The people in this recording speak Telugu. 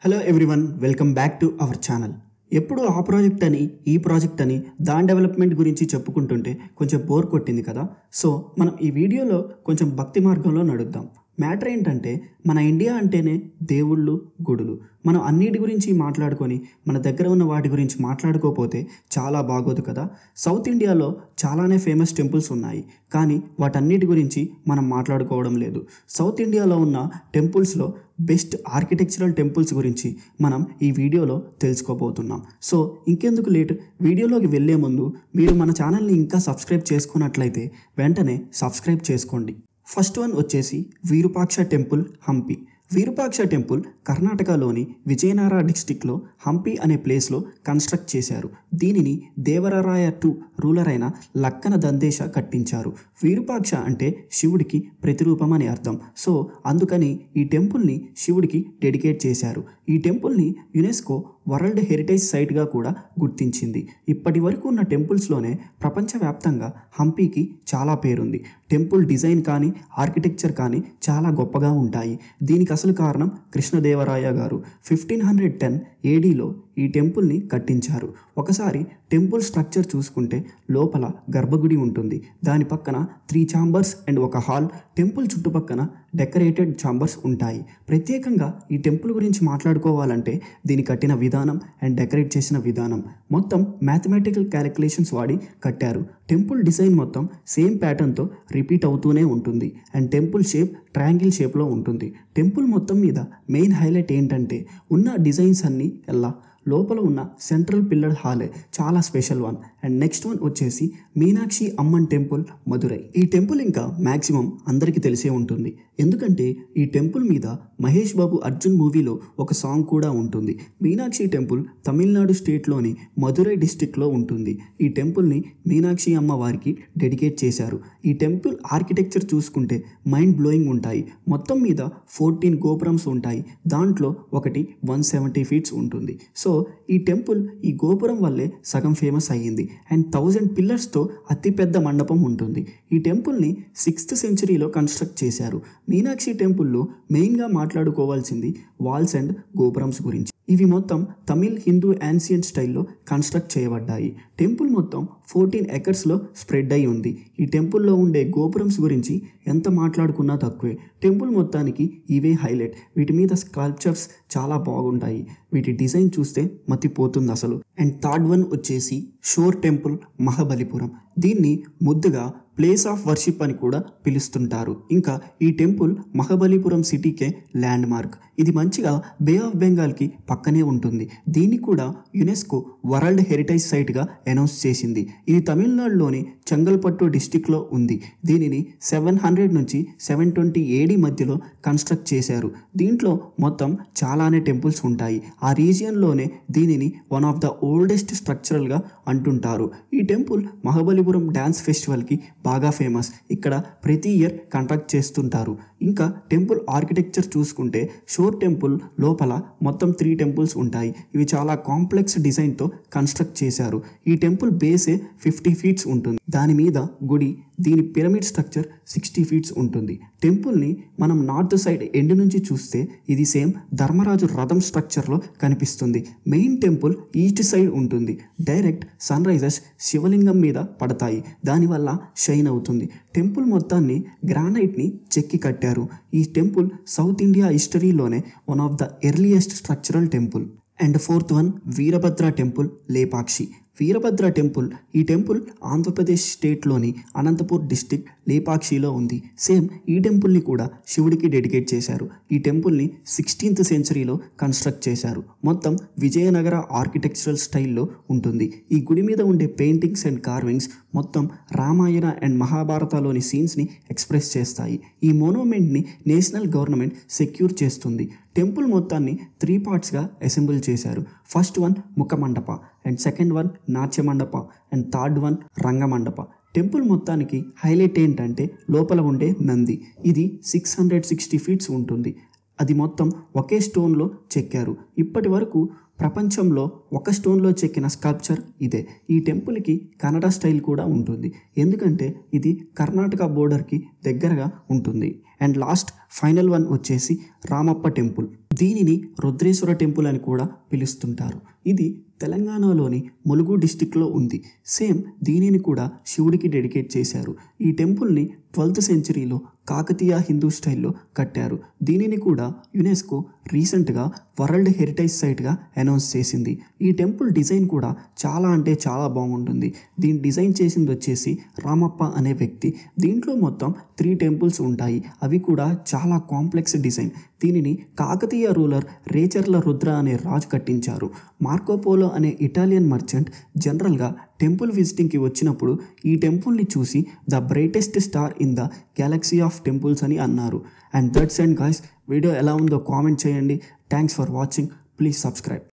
hello everyone welcome back to our channel ఎప్పుడు ఆ ప్రాజెక్ట్ అని ఈ ప్రాజెక్ట్ అని దాని డెవలప్మెంట్ గురించి చెప్పుకుంటుంటే కొంచెం బోర్ కొట్టింది కదా సో మనం ఈ వీడియోలో కొంచెం భక్తి మార్గంలో నడుద్దాం మ్యాటర్ ఏంటంటే మన ఇండియా అంటేనే దేవుళ్ళు గుడులు మనం అన్నిటి గురించి మాట్లాడుకొని మన దగ్గర ఉన్న వాటి గురించి మాట్లాడుకోపోతే చాలా బాగోదు కదా సౌత్ ఇండియాలో చాలానే ఫేమస్ టెంపుల్స్ ఉన్నాయి కానీ వాటన్నిటి గురించి మనం మాట్లాడుకోవడం లేదు సౌత్ ఇండియాలో ఉన్న టెంపుల్స్లో బెస్ట్ ఆర్కిటెక్చరల్ టెంపుల్స్ గురించి మనం ఈ వీడియోలో తెలుసుకోబోతున్నాం సో ఇంకెందుకు లేట్ వీడియోలోకి వెళ్ళే ముందు మీరు మన ఛానల్ని ఇంకా సబ్స్క్రైబ్ చేసుకున్నట్లయితే వెంటనే సబ్స్క్రైబ్ చేసుకోండి ఫస్ట్ వన్ వచ్చేసి విరూపాక్ష టెంపుల్ హంపి విరూపాక్ష టెంపుల్ కర్ణాటకలోని విజయనగర డిస్టిక్లో హంపి అనే ప్లేస్లో కన్స్ట్రక్ట్ చేశారు దీనిని దేవరరాయ టూ రూలర్ అయిన లక్కన దందేశ కట్టించారు విరూపాక్ష అంటే శివుడికి ప్రతిరూపం అని అర్థం సో అందుకని ఈ టెంపుల్ని శివుడికి డెడికేట్ చేశారు ఈ టెంపుల్ని యునెస్కో వరల్డ్ హెరిటేజ్ సైట్గా కూడా గుర్తించింది ఇప్పటి వరకు ఉన్న టెంపుల్స్లోనే ప్రపంచవ్యాప్తంగా హంపీకి చాలా పేరుంది టెంపుల్ డిజైన్ కానీ ఆర్కిటెక్చర్ కానీ చాలా గొప్పగా ఉంటాయి దీనికి అసలు కారణం కృష్ణదేవరాయ గారు ఫిఫ్టీన్ హండ్రెడ్ టెన్ ఏడీలో ఈ టెంపుల్ని కట్టించారు ఒకసారి టెంపుల్ స్ట్రక్చర్ చూసుకుంటే లోపల గర్భగుడి ఉంటుంది దాని పక్కన త్రీ ఛాంబర్స్ అండ్ ఒక హాల్ టెంపుల్ చుట్టుపక్కన డెకరేటెడ్ ఛాంబర్స్ ఉంటాయి ప్రత్యేకంగా ఈ టెంపుల్ గురించి మాట్లాడుకోవాలంటే దీని కట్టిన విధానం అండ్ డెకరేట్ చేసిన విధానం మొత్తం మ్యాథమెటికల్ క్యాలిక్యులేషన్స్ వాడి కట్టారు టెంపుల్ డిజైన్ మొత్తం సేమ్ ప్యాటర్న్తో రిపీట్ అవుతూనే ఉంటుంది అండ్ టెంపుల్ షేప్ ట్రయాంగిల్ షేప్లో ఉంటుంది టెంపుల్ మొత్తం మీద మెయిన్ హైలైట్ ఏంటంటే ఉన్న డిజైన్స్ అన్నీ ఎలా లోపల ఉన్న సెంట్రల్ పిల్లర్ హాలే చాలా special one and next one వచ్చేసి మీనాక్షి అమ్మన్ టెంపుల్ మధురై ఈ టెంపుల్ ఇంకా మ్యాక్సిమం అందరికీ తెలిసే ఉంటుంది ఎందుకంటే ఈ టెంపుల్ మీద మహేష్ బాబు అర్జున్ మూవీలో ఒక సాంగ్ కూడా ఉంటుంది మీనాక్షి టెంపుల్ తమిళనాడు స్టేట్లోని మధురై డిస్టిక్లో ఉంటుంది ఈ టెంపుల్ని మీనాక్షి అమ్మ వారికి డెడికేట్ చేశారు ఈ టెంపుల్ ఆర్కిటెక్చర్ చూసుకుంటే మైండ్ బ్లోయింగ్ ఉంటాయి మొత్తం మీద ఫోర్టీన్ గోపురమ్స్ ఉంటాయి దాంట్లో ఒకటి వన్ సెవెంటీ ఫీట్స్ ఉంటుంది సో ఈ టెంపుల్ ఈ గోపురం వల్లే సగం ఫేమస్ అయ్యింది అండ్ థౌజండ్ పిల్లర్స్తో అతిపెద్ద మండపం ఉంటుంది ఈ టెంపుల్ని సిక్స్త్ సెంచరీలో కన్స్ట్రక్ట్ చేశారు మీనాక్షి టెంపుల్లో మెయిన్గా మాట్లాడుకోవాల్సింది వాల్స్ అండ్ గోపురమ్స్ గురించి ఇవి మొత్తం తమిళ్ హిందూ యాన్సియంట్ స్టైల్లో కన్స్ట్రక్ట్ చేయబడ్డాయి టెంపుల్ మొత్తం ఫోర్టీన్ ఎకర్స్లో స్ప్రెడ్ అయి ఉంది ఈ టెంపుల్లో ఉండే గోపురమ్స్ గురించి ఎంత మాట్లాడుకున్నా తక్కువే టెంపుల్ మొత్తానికి ఇవే హైలైట్ వీటి మీద స్కల్ప్చర్స్ చాలా బాగుంటాయి వీటి డిజైన్ చూస్తే మతిపోతుంది అసలు అండ్ థర్డ్ వన్ వచ్చేసి షోర్ టెంపుల్ మహాబలిపురం దీన్ని ముద్దుగా ప్లేస్ ఆఫ్ వర్షిప్ అని కూడా పిలుస్తుంటారు ఇంకా ఈ టెంపుల్ మహాబలిపురం సిటీకే ల్యాండ్ మార్క్ ఇది మంచిగా బే ఆఫ్ బెంగాల్కి పక్కనే ఉంటుంది దీన్ని కూడా యునెస్కో వరల్డ్ హెరిటేజ్ సైట్గా అనౌన్స్ చేసింది ఇది తమిళనాడులోని చెంగల్పట్టు డిస్టిక్లో ఉంది దీనిని సెవెన్ హండ్రెడ్ నుంచి సెవెన్ ట్వంటీ ఏడి మధ్యలో కన్స్ట్రక్ట్ చేశారు దీంట్లో మొత్తం చాలానే టెంపుల్స్ ఉంటాయి ఆ రీజియన్లోనే దీనిని వన్ ఆఫ్ ద ఓల్డెస్ట్ స్ట్రక్చరల్గా అంటుంటారు ఈ టెంపుల్ మహాబలిపురం డ్యాన్స్ ఫెస్టివల్కి బాగా ఫేమస్ ఇక్కడ ప్రతి ఇయర్ కండక్ట్ చేస్తుంటారు ఇంకా టెంపుల్ ఆర్కిటెక్చర్ చూసుకుంటే షోర్ టెంపుల్ లోపల మొత్తం త్రీ టెంపుల్స్ ఉంటాయి ఇవి చాలా కాంప్లెక్స్ డిజైన్తో కన్స్ట్రక్ట్ చేశారు ఈ టెంపుల్ బేసే ఫిఫ్టీ ఫీట్స్ ఉంటుంది దాని మీద గుడి దీని పిరమిడ్ స్ట్రక్చర్ సిక్స్టీ ఫీట్స్ ఉంటుంది టెంపుల్ని మనం నార్త్ సైడ్ ఎండ్ నుంచి చూస్తే ఇది సేమ్ ధర్మరాజు రథం స్ట్రక్చర్లో కనిపిస్తుంది మెయిన్ టెంపుల్ ఈస్ట్ సైడ్ ఉంటుంది డైరెక్ట్ సన్ రైజెస్ శివలింగం మీద పడతాయి దానివల్ల షైన్ అవుతుంది టెంపుల్ మొత్తాన్ని గ్రానైట్ని చెక్కి కట్టారు ఈ టెంపుల్ సౌత్ ఇండియా హిస్టరీలోనే one of the earliest structural temple and fourth one Veerabhadra temple Lepakshi Veerabhadra temple ఈ టెంపుల్ ఆంధ్రప్రదేశ్ స్టేట్లోని అనంతపూర్ డిస్టిక్ లేపాక్షిలో ఉంది సేమ్ ఈ టెంపుల్ని కూడా శివుడికి డెడికేట్ చేశారు ఈ టెంపుల్ని సిక్స్టీన్త్ సెంచరీలో కన్స్ట్రక్ట్ చేశారు మొత్తం విజయనగర ఆర్కిటెక్చరల్ స్టైల్లో ఉంటుంది ఈ గుడి మీద ఉండే పెయింటింగ్స్ అండ్ కార్వింగ్స్ మొత్తం రామాయణ అండ్ మహాభారతలోని సీన్స్ని ఎక్స్ప్రెస్ చేస్తాయి ఈ మోనోమెంట్ని నేషనల్ గవర్నమెంట్ సెక్యూర్ చేస్తుంది టెంపుల్ మొత్తాన్ని త్రీ పార్ట్స్గా అసెంబుల్ చేశారు first one mukha mandapa and second one natya mandapa and third one rangamandapa temple మొత్తానికి హైలైట్ ఏంటంటే లోపల ఉండే నంది ఇది సిక్స్ హండ్రెడ్ సిక్స్టీ ఫీట్స్ ఉంటుంది అది మొత్తం ఒకే స్టోన్లో చెక్కారు ఇప్పటి వరకు ప్రపంచంలో ఒక స్టోన్లో చెక్కిన స్కల్ప్చర్ ఇదే ఈ టెంపుల్కి కన్నడ స్టైల్ కూడా ఉంటుంది ఎందుకంటే ఇది కర్ణాటక బోర్డర్కి దగ్గరగా ఉంటుంది అండ్ లాస్ట్ ఫైనల్ వన్ వచ్చేసి రామప్ప టెంపుల్ దీనిని రుద్రేశ్వర టెంపుల్ అని కూడా పిలుస్తుంటారు ఇది తెలంగాణలోని ములుగు డిస్టిక్లో ఉంది సేమ్ దీనిని కూడా శివుడికి డెడికేట్ చేశారు ఈ టెంపుల్ని ట్వెల్త్ సెంచరీలో కాకతీయ హిందూ స్టైల్లో కట్టారు దీనిని కూడా యునెస్కో రీసెంట్గా వరల్డ్ హెరిటేజ్ సైట్గా అనౌన్స్ చేసింది ఈ టెంపుల్ డిజైన్ కూడా చాలా అంటే చాలా బాగుంటుంది దీని డిజైన్ చేసింది వచ్చేసి రామప్ప అనే వ్యక్తి దీంట్లో మొత్తం త్రీ టెంపుల్స్ ఉంటాయి అవి కూడా చాలా కాంప్లెక్స్ డిజైన్ దీనిని కాకతీయ రూలర్ రేచర్ల రుద్ర అనే రాజు కట్టించారు మార్కోపోలో అనే ఇటాలియన్ మర్చెంట్ జనరల్గా టెంపుల్ విజిటింగ్కి వచ్చినప్పుడు ఈ టెంపుల్ని చూసి the brightest star in the galaxy of temples అని అన్నారు and that's and guys video ఎలా ఉందో కామెంట్ చేయండి thanks for watching please subscribe